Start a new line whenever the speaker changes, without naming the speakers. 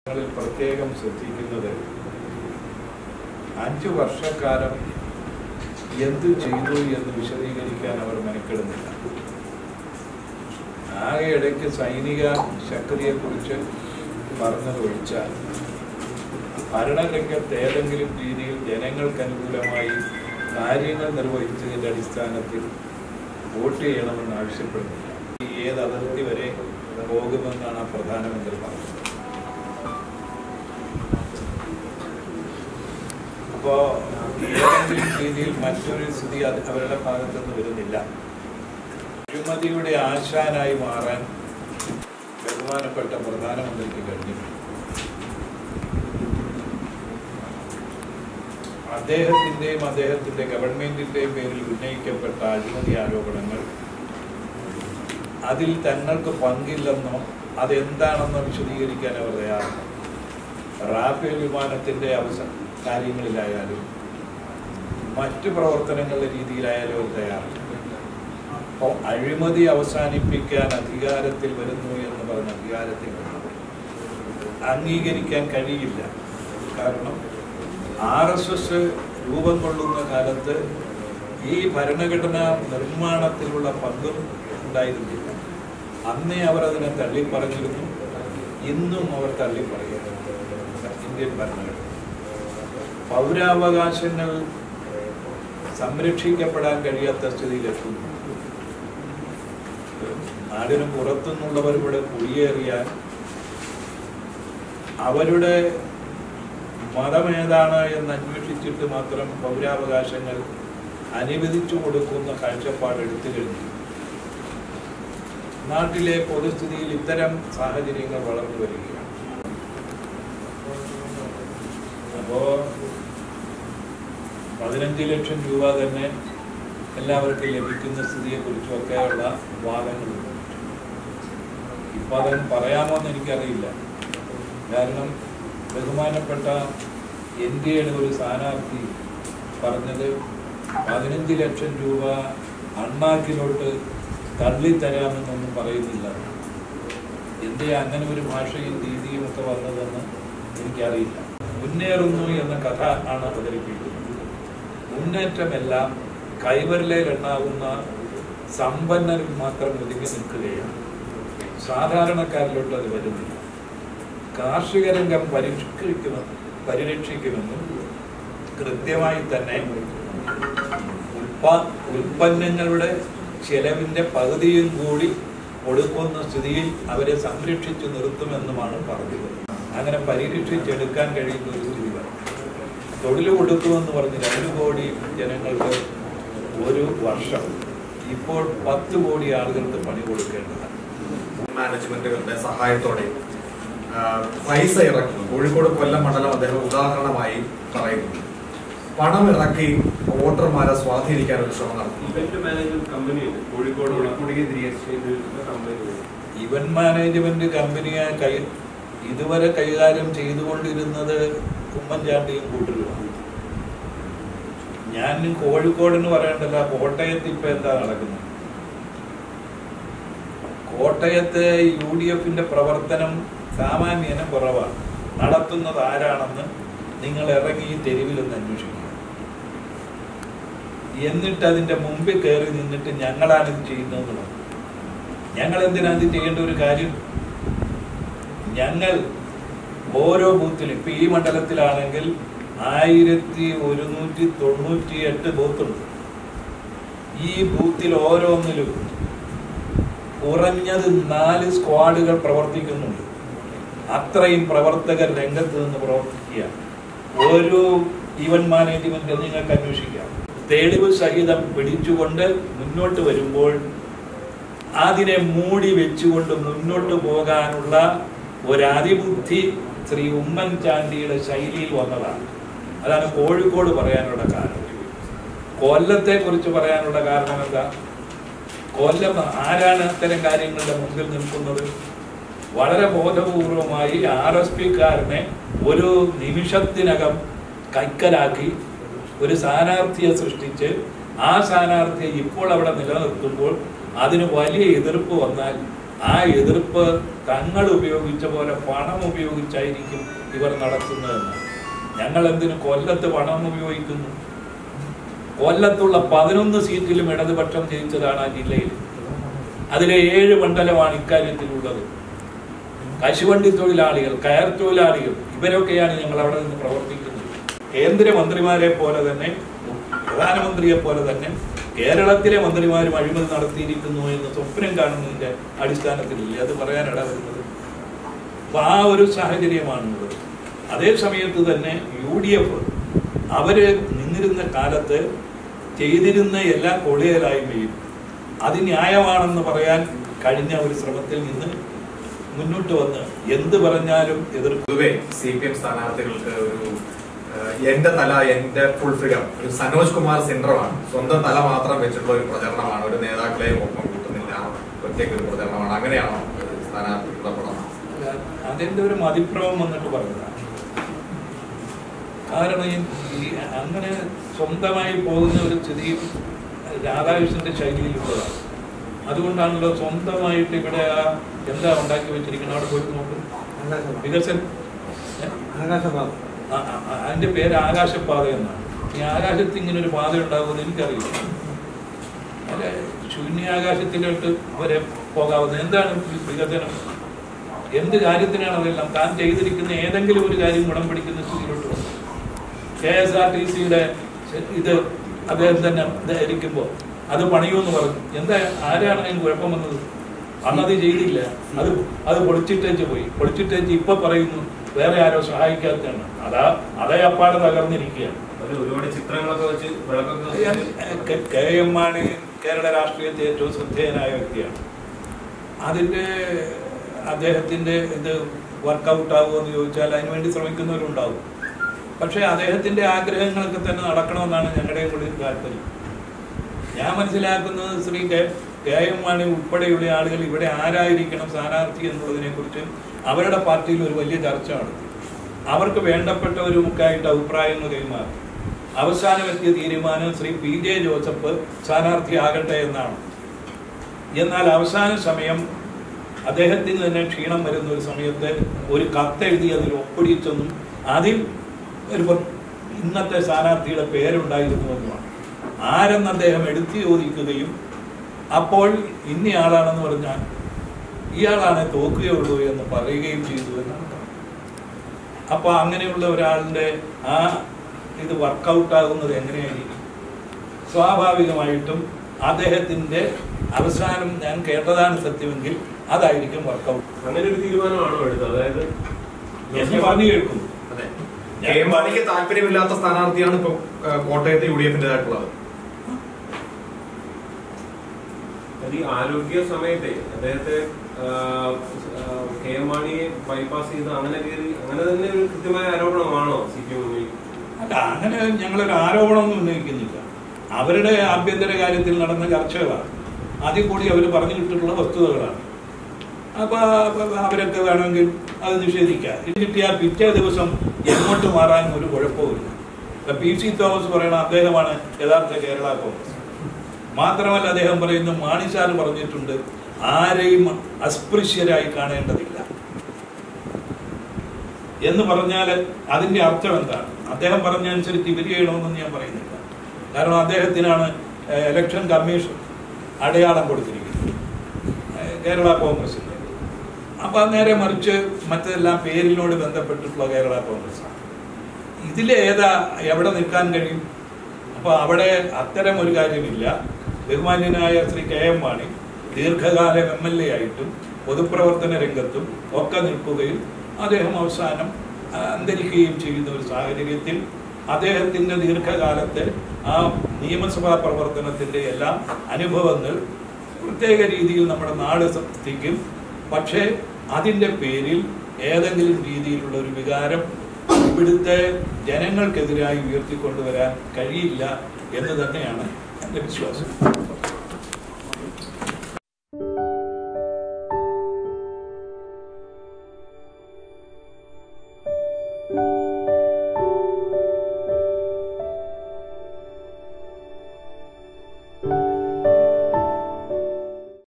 ങ്ങളിൽ പ്രത്യേകം ശ്രദ്ധിക്കുന്നത് അഞ്ചു വർഷക്കാലം എന്തു ചെയ്തു എന്ന് വിശദീകരിക്കാൻ അവർ മെനക്കെടുന്നില്ല ആകെ ഇടയ്ക്ക് സൈനിക ശക്തിയെക്കുറിച്ച് പറഞ്ഞത് ഒഴിച്ചാൽ ഭരണരംഗത്ത് ഏതെങ്കിലും രീതിയിൽ ജനങ്ങൾക്ക് അനുകൂലമായി കാര്യങ്ങൾ നിർവഹിച്ചതിൻ്റെ അടിസ്ഥാനത്തിൽ വോട്ട് ചെയ്യണമെന്ന് ആവശ്യപ്പെടുന്നില്ല ഈ ഏത് അതിർത്തി വരെ പോകുമെന്നാണ് ആ പ്രധാനമന്ത്രി പറഞ്ഞത് അപ്പോ ഏതെങ്കിലും രീതിയിൽ മറ്റൊരു സ്ഥിതി അത് അവരുടെ ഭാഗത്തു നിന്ന് വരുന്നില്ല അഴിമതിയുടെ ആശാനായി മാറാൻ ബഹുമാനപ്പെട്ട പ്രധാനമന്ത്രിക്ക് കഴിഞ്ഞിട്ടുണ്ട് അദ്ദേഹത്തിന്റെയും അദ്ദേഹത്തിന്റെ ഗവൺമെന്റിന്റെയും പേരിൽ ഉന്നയിക്കപ്പെട്ട അഴിമതി ആരോപണങ്ങൾ അതിൽ തങ്ങൾക്ക് പങ്കില്ലെന്നോ അതെന്താണെന്നോ വിശദീകരിക്കാൻ അവർ തയ്യാറാണ് റാഫേൽ വിമാനത്തിന്റെ അവസ കാര്യങ്ങളിലായാലും മറ്റു പ്രവർത്തനങ്ങളുടെ രീതിയിലായാലും അവർ തയ്യാറാണ് അപ്പോൾ അഴിമതി അവസാനിപ്പിക്കാൻ അധികാരത്തിൽ വരുന്നു എന്ന് പറഞ്ഞ അധികാരത്തിൽ അംഗീകരിക്കാൻ കഴിയില്ല കാരണം ആർ എസ് എസ് രൂപം കൊള്ളുന്ന കാലത്ത് ഈ ഭരണഘടനാ നിർമ്മാണത്തിലുള്ള പങ്കും ഉണ്ടായിരുന്നില്ല അന്നേ അവർ അതിനെ തള്ളിപ്പറഞ്ഞിരുന്നു ഇന്നും അവർ തള്ളിപ്പറയുന്നു ഇന്ത്യൻ ഭരണഘടന പൗരാവകാശങ്ങൾ സംരക്ഷിക്കപ്പെടാൻ കഴിയാത്ത സ്ഥിതിയിലെത്തുന്നു നാടിന് പുറത്തുനിന്നുള്ളവർ ഇവിടെ കുടിയേറിയാൽ അവരുടെ മതമേതാണ് എന്ന് അന്വേഷിച്ചിട്ട് മാത്രം പൗരാവകാശങ്ങൾ അനുവദിച്ചു കൊടുക്കുന്ന കാഴ്ചപ്പാട് എടുത്തു കഴിഞ്ഞു നാട്ടിലെ പൊതുസ്ഥിതിയിൽ ഇത്തരം സാഹചര്യങ്ങൾ വളർന്നു വരികയാണ് അപ്പോ പതിനഞ്ച് ലക്ഷം രൂപ തന്നെ എല്ലാവർക്കും ലഭിക്കുന്ന സ്ഥിതിയെക്കുറിച്ചുമൊക്കെയുള്ള വാദങ്ങളുണ്ട് ഇപ്പൊ അതൊന്നും പറയാമോ എന്ന് എനിക്കറിയില്ല കാരണം ബഹുമാനപ്പെട്ട എൻ ഡി എയുടെ ഒരു സ്ഥാനാർത്ഥി പറഞ്ഞത് പതിനഞ്ച് ലക്ഷം രൂപ അണ്ണാക്കിലോട്ട് തള്ളിത്തരാമെന്നൊന്നും പറയുന്നില്ല എന്തേ അങ്ങനെ ഒരു ഭാഷയും രീതിയും ഒക്കെ വന്നതെന്ന് എനിക്കറിയില്ല മുന്നേറുന്നു എന്ന കഥ ആണ് അവതരിപ്പിക്കുന്നത് മുന്നേറ്റമെല്ലാം കൈവരലയിൽ എണ്ണാവുന്ന സമ്പന്നരിൽ മാത്രം ഒതുങ്ങി നിൽക്കുകയാണ് സാധാരണക്കാരിലോട്ട് അത് വരുന്നില്ല കാർഷിക രംഗം പരിഷ്കരിക്കുന്ന പരിരക്ഷിക്കുമെന്നും കൃത്യമായി തന്നെ ഉൽപാ ഉൽപ്പന്നങ്ങളുടെ ചെലവിന്റെ പകുതിയും കൂടി കൊടുക്കുന്ന സ്ഥിതിയിൽ അവരെ സംരക്ഷിച്ചു നിർത്തുമെന്നുമാണ് പറഞ്ഞത് അങ്ങനെ പരിരക്ഷിച്ചെടുക്കാൻ കഴിയുന്ന ഒരു സ്ഥിതി വരും തൊഴിൽ കൊടുക്കുമെന്ന് പറഞ്ഞ് രണ്ട് കോടി ജനങ്ങൾക്ക് ഒരു വർഷം ഇപ്പോൾ പത്ത് കോടി ആളുകൾക്ക് പണി കൊടുക്കേണ്ടതാണ്
മാനേജ്മെന്റുകളുടെ സഹായത്തോടെ ആ, പൈസ ഇറക്കുന്നു കോഴിക്കോട് കൊല്ലം മണ്ഡലം അദ്ദേഹം ഉദാഹരണമായി പറയുന്നു പണം ഇറക്കി വോട്ടർമാരെ സ്വാധീനിക്കാൻ ഒരു ശ്രമം നടത്തുന്നു
ഇവന്റ് മാനേജ്മെന്റ് കമ്പനിയുണ്ട് Kozhikode Kozhikode register company
event management കമ്പനിയെ കൈ ഇതുവരെ കൈകാര്യം ചെയ്തുകൊണ്ടിരുന്നത് ഉമ്മൻചാണ്ടിയും കൂട്ടരുമാണ് ഞാൻ കോഴിക്കോടെന്ന് പറയണ്ടല്ല കോട്ടയത്ത് ഇപ്പൊ എന്താ നടക്കുന്നത് കോട്ടയത്ത് യു ഡി എഫിന്റെ പ്രവർത്തനം സാമാന്യന കുറവാണ് നടത്തുന്നത് ആരാണെന്ന് നിങ്ങൾ ഇറങ്ങി ഈ തെരുവിലൊന്ന് അന്വേഷിക്കുക എന്നിട്ട് അതിന്റെ മുമ്പിൽ കയറി നിന്നിട്ട് ഞങ്ങളാണ് ഇത് ചെയ്യുന്നതെന്ന് പറഞ്ഞു ഞങ്ങൾ എന്തിനാ ഇത് ചെയ്യേണ്ട ഒരു കാര്യം ഞങ്ങൾ ഓരോ ബൂത്തിലും ഇപ്പൊ ഈ മണ്ഡലത്തിലാണെങ്കിൽ ആയിരത്തി ഒരുന്നൂറ്റി തൊണ്ണൂറ്റി എട്ട് ബൂത്തുണ്ട് ഈ ബൂത്തിൽ ഓരോന്നിലും കുറഞ്ഞത് നാല് സ്ക്വാഡുകൾ പ്രവർത്തിക്കുന്നുണ്ട് അത്രയും പ്രവർത്തകർ രംഗത്ത് നിന്ന് പ്രവർത്തിക്കുക ഒരു ഈവന്റ് മാനേജ്മെന്റ് നിങ്ങൾക്ക് അന്വേഷിക്കാം തെളിവ് സഹിതം പിടിച്ചുകൊണ്ട് മുന്നോട്ട് വരുമ്പോൾ അതിനെ മൂടി വെച്ചുകൊണ്ട് മുന്നോട്ട് പോകാനുള്ള ഒരതിബുദ്ധി ശ്രീ ഉമ്മൻചാണ്ടിയുടെ ശൈലിയിൽ വന്നതാണ് അതാണ് കോഴിക്കോട് പറയാനുള്ള കാരണം കൊല്ലത്തെ കുറിച്ച് പറയാനുള്ള കാരണം എന്താ കൊല്ലം ആരാണ് അത്തരം കാര്യങ്ങളുടെ മുമ്പിൽ നിൽക്കുന്നത് വളരെ ബോധപൂർവമായി ആർ എസ് പിക്കാരനെ ഒരു നിമിഷത്തിനകം കൈക്കലാക്കി ഒരു സ്ഥാനാർത്ഥിയെ സൃഷ്ടിച്ച് ആ സ്ഥാനാർത്ഥിയെ ഇപ്പോൾ അവിടെ നിലനിർത്തുമ്പോൾ അതിന് വലിയ എതിർപ്പ് വന്നാൽ ആ എതിർപ്പ് തങ്ങൾ ഉപയോഗിച്ച പോലെ പണം ഉപയോഗിച്ചായിരിക്കും ഇവർ നടത്തുന്നതെന്ന് ഞങ്ങൾ എന്തിനു കൊല്ലത്ത് പണം ഉപയോഗിക്കുന്നു കൊല്ലത്തുള്ള പതിനൊന്ന് സീറ്റിലും ഇടതുപക്ഷം ജയിച്ചതാണ് ആ ജില്ലയിൽ അതിലെ ഏഴ് മണ്ഡലമാണ് ഇക്കാര്യത്തിലുള്ളത് കശുവണ്ടി തൊഴിലാളികൾ കയർ തൊഴിലാളികൾ ഇവരൊക്കെയാണ് ഞങ്ങൾ അവിടെ നിന്ന് പ്രവർത്തിക്കുന്നത് കേന്ദ്രമന്ത്രിമാരെ പോലെ തന്നെ പ്രധാനമന്ത്രിയെ പോലെ തന്നെ കേരളത്തിലെ മന്ത്രിമാരും അഴിമതി നടത്തിയിരിക്കുന്നു എന്ന് സ്വപ്നം കാണുന്നതിന്റെ അടിസ്ഥാനത്തിലില്ല അത് പറയാനിട വരുന്നത് അപ്പൊ ആ ഒരു സാഹചര്യമാണുള്ളത് അതേ സമയത്ത് തന്നെ യു ഡി എഫ് അവര് നിന്നിരുന്ന കാലത്ത് ചെയ്തിരുന്ന എല്ലാ കൊള്ളിയലായ്മയും അത് ന്യായമാണെന്ന് പറയാൻ കഴിഞ്ഞ ഒരു ശ്രമത്തിൽ നിന്ന് മുന്നോട്ട് വന്ന് എന്ത് പറഞ്ഞാലും എതിർക്കും
പൊതുവെ സി പി എം സ്ഥാനാർത്ഥികൾക്ക് ഒരു ഏഹ്, എന്റെ തല എന്റെ ഫുൾ ഫിഗർ ഒരു സനോജ് കുമാർ സിൻഡ്രമാണ് സ്വന്തം തല മാത്രം വെച്ചിട്ടുള്ള ഒരു പ്രചരണമാണ് ഒരു നേതാക്കളെയും ഒപ്പം കൂട്ടുന്നില്ല ഒറ്റയ്ക്ക് ഒരു പ്രചരണമാണ് അങ്ങനെയാണോ ഒരു സ്ഥാനാർത്ഥികളുടെ പ്രകടനം
അതിന്റെ ഒരു മതിപ്രവം വന്നിട്ട് പറഞ്ഞതാണ് കാരണം ഈ- ഈ അങ്ങനെ സ്വന്തമായി പോകുന്ന ഒരു സ്ഥിതി രാധാകൃഷ്ണന്റെ ശൈലിയിലുള്ളതാണ് അതുകൊണ്ടാണല്ലോ സ്വന്തമായിട്ട് ഇവിടെ ആ എന്താ ഉണ്ടാക്കി വെച്ചിരിക്കുന്നത് അവിടെ പോയി നോക്കും വികസൻ ഏ? ആ, ആ, ആ, അതിന്റെ പേര് ആകാശപാത എന്നാണ് ഈ ആകാശത്ത് ഇങ്ങനെ ഒരു പാത ഉണ്ടാകുമെന്ന് എനിക്കറിയില്ല അല്ല ശൂന്യാകാശത്തിലോട്ട് വരെ പോകാവുന്നത് എന്താണ് വി- വികസനം എന്ത് കാര്യത്തിനാണ് അതെല്ലാം താൻ ചെയ്തിരിക്കുന്ന ഏതെങ്കിലും ഒരു കാര്യം ഗുണം പിടിക്കുന്ന സ്ഥിതിയിലോട്ട് വന്നു കെ എസ് ആർ ടി സിയുടെ ഇത് അദ്ദേഹം തന്നെ ഇതായിരിക്കുമ്പോൾ അത് പണിയുമെന്ന് പറഞ്ഞു എന്താ ആരാണ് അതിന് കുഴപ്പം വന്നത് അന്നത് ചെയ്തില്ല അത് അത് പൊളിച്ചിട്ടേച്ച് പോയി പൊളിച്ചിട്ടേച്ച് ഇപ്പൊ പറയുന്നു വേറെ ആരോ സഹായിക്കാത്തതാണ് അതാ അതേ അപ്പാടെ തകർന്നിരിക്കുകയാണ്
അതിൽ ഒരുപാട് ചിത്രങ്ങളൊക്കെ വെച്ച് വിളക്കൊക്കെ വെച്ച്
K- K M Mani Kerala രാഷ്ട്രീയത്തെ ഏറ്റവും ശ്രദ്ധേയനായ വ്യക്തിയാണ് അതിന്റെ അദ്ദേഹത്തിന്റെ ഇത് വർക്കൗട്ട് ആകുമോ എന്ന് ചോദിച്ചാൽ അതിനുവേണ്ടി ശ്രമിക്കുന്നവരുണ്ടാവും പക്ഷേ അദ്ദേഹത്തിന്റെ ആഗ്രഹങ്ങളൊക്കെ തന്നെ നടക്കണമെന്നാണ് ഞങ്ങളുടെയും കൂടി താല്പര്യം ഞാൻ മനസ്സിലാക്കുന്നത് Shri K K M Mani ഉൾപ്പെടെയുള്ള ആളുകൾ ഇവിടെ ആരായിരിക്കണം സ്ഥാനാർത്ഥി എന്നുള്ളതിനെ കുറിച്ച് അവരുടെ പാർട്ടിയിൽ ഒരു വലിയ ചർച്ച നടത്തി അവർക്ക് വേണ്ടപ്പെട്ടവരുമൊക്കെയായിട്ട് അഭിപ്രായങ്ങൾ കൈമാറി അവസാനം എത്തിയ തീരുമാനം ശ്രീ പി ജെ ജോസഫ് സ്ഥാനാർത്ഥിയാകട്ടെ എന്നാണ് എന്നാൽ അവസാന സമയം അദ്ദേഹത്തിന് തന്നെ ക്ഷീണം വരുന്ന ഒരു സമയത്ത് ഒരു കത്തെഴുതി അതിൽ ഒപ്പിടിച്ചെന്നും അതിൽ ഒരു പ- ഇന്നത്തെ സ്ഥാനാർത്ഥിയുടെ പേരുണ്ടായിരുന്നുവെന്നുമാണ് ആരെന്ന് അദ്ദേഹം എടുത്തു ചോദിക്കുകയും അപ്പോൾ ഇന്നയാളാണെന്ന് പറഞ്ഞാൽ ഇയാളാണ് തോക്കുകയുള്ളൂ എന്ന് പറയുകയും ചെയ്തു എന്നാണ് അപ്പൊ അങ്ങനെയുള്ള ഒരാളുടെ ആ ഇത് വർക്കൗട്ട് ആകുന്നത് എങ്ങനെയായിരിക്കും സ്വാഭാവികമായിട്ടും അദ്ദേഹത്തിന്റെ അവസാനം ഞാൻ കേട്ടതാണ് സത്യമെങ്കിൽ അതായിരിക്കും വർക്കൗട്ട്
അങ്ങനെ ഒരു തീരുമാനമാണോ എടുത്തത് അതായത്
എന്ന് പറഞ്ഞു കേൾക്കുന്നു
അതെ കെ എം മാണിക്ക് താല്പര്യമില്ലാത്ത സ്ഥാനാർത്ഥിയാണ് ഇപ്പൊ ഏഹ്, കോട്ടയത്ത് യു ഡി എഫിന്റേതായിട്ടുള്ളത്
അത് ഈ ആരോഗ്യ സമയത്തെ അദ്ദേഹത്തെ ആ, ആ, കെ എം മാണിയെ ബൈപ്പാസ് ചെയ്ത് അങ്ങനെ കയറി അങ്ങനെ തന്നെ ഒരു കൃത്യമായ ആരോപണമാണോ സി പി എമ്മിൽ
അല്ല അങ്ങനെ ഞങ്ങളൊരു ആരോപണമൊന്നും ഉന്നയിക്കുന്നില്ല അവരുടെ ആഭ്യന്തര കാര്യത്തിൽ നടന്ന ചർച്ചകളാണ് അതിൽ കൂടി അവർ പറഞ്ഞു കിട്ടിയിട്ടുള്ള വസ്തുതകളാണ് അപ്പൊ അപ്പൊ അവരൊക്കെ വേണമെങ്കിൽ അത് നിഷേധിക്കാം ഇത് കിട്ടിയാൽ പിറ്റേ ദിവസം എങ്ങോട്ട് മാറാൻ ഒരു കുഴപ്പമില്ല ഇപ്പൊ പി സി തോമസ് പറയണ അദ്ദേഹമാണ് യഥാർത്ഥ കേരള കോൺഗ്രസ് മാത്രമല്ല അദ്ദേഹം പറയുന്നു മാണിസാർ പറഞ്ഞിട്ടുണ്ട് ആരെയും അസ്പൃശ്യരായി കാണേണ്ടതില്ല എന്ന് പറഞ്ഞാൽ അതിന്റെ അർത്ഥം എന്താണ് അദ്ദേഹം പറഞ്ഞ അനുസരിച്ച് ഇവർ ചെയ്യണമെന്ന് ഞാൻ പറയുന്നില്ല കാരണം അദ്ദേഹത്തിനാണ് ഏഹ്, ഇലക്ഷൻ കമ്മീഷൻ അടയാളം കൊടുത്തിരിക്കുന്നത് ഏഹ്, കേരള കോൺഗ്രസിന്റെ അപ്പൊ നേരെ മറിച്ച് മറ്റെല്ലാം പേരിനോട് ബന്ധപ്പെട്ടിട്ടുള്ള കേരള കോൺഗ്രസ് ഇതിലേതാ എവിടെ നിൽക്കാൻ കഴിയും അപ്പൊ അവിടെ അത്തരം ഒരു കാര്യമില്ല ബഹുമാന്യനായ ശ്രീ കെ എം മാണി ദീർഘകാലം എം എൽ എ ആയിട്ടും പൊതുപ്രവർത്തന രംഗത്തും ഒക്കെ നിൽക്കുകയും അദ്ദേഹം അവസാനം ആ, അന്തരിക്കുകയും ചെയ്യുന്ന ഒരു സാഹചര്യത്തിൽ അദ്ദേഹത്തിന്റെ ദീർഘകാലത്തെ ആ നിയമസഭാ പ്രവർത്തനത്തിന്റെ എല്ലാ അനുഭവങ്ങൾ പ്രത്യേക രീതിയിൽ നമ്മുടെ നാട് ശ്രദ്ധിക്കും പക്ഷേ അതിന്റെ പേരിൽ ഏതെങ്കിലും രീതിയിലുള്ള ഒരു വികാരം ഇവിടുത്തെ ജനങ്ങൾക്കെതിരായി ഉയർത്തിക്കൊണ്ടുവരാൻ കഴിയില്ല എന്ന് തന്നെയാണ് എൻ്റെ വിശ്വാസം